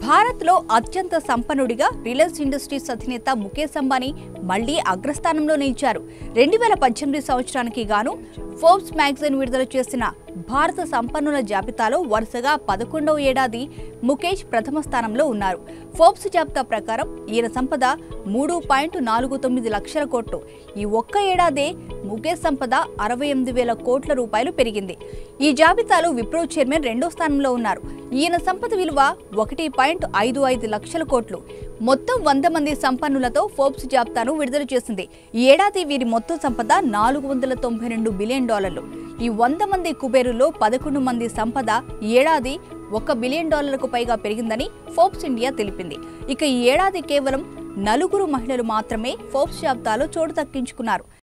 భారత్లో అత్యంత సంపన్నుడిగా Reliance industries అధినేత ముఖేష్ అంబానీ మళ్లీ అగ్రస్థానంలో నిలిచారు రెండు వేల పద్దెనిమిది సంవత్సరానికి గాను ఫోర్బ్స్ మ్యాగజైన్ విడుదల చేసిన భారత సంపన్నుల జాబితాలో వరుసగా పదకొండవ ఏడాది ముఖేష్ ప్రథమ స్థానంలో ఉన్నారు ఫోర్బ్స్ జాబితా ప్రకారం ఈయన సంపద మూడు పాయింట్ నాలుగు తొమ్మిది లక్షల కోట్లు ఈ ఒక్క ఏడాదే ముఖేష్ సంపద అరవై ఎనిమిది వేల కోట్ల రూపాయలు పెరిగింది ఈ జాబితాలో విప్రో చైర్మన్ రెండో స్థానంలో ఉన్నారు ఈయన సంపద విలువ ఒకటి పాయింట్ ఐదు ఐదు లక్షల కోట్లు మొత్తం వంద మంది సంపన్నులతో ఫోర్బ్స్ జాబితాను విడుదల చేసింది ఈ ఏడాది వీరి మొత్తం సంపద నాలుగు వందల తొంభై రెండు బిలియన్ డాలర్లు ఈ వంద మంది కుబేరుల్లో పదకొండు మంది సంపద ఈ ఏడాది ఒక బిలియన్ డాలర్లకు పైగా పెరిగిందని ఫోర్బ్స్ ఇండియా తెలిపింది ఇక ఈ ఏడాది కేవలం నలుగురు మహిళలు మాత్రమే ఫోర్బ్స్ జాబితాలో చోటు దక్కించుకున్నారు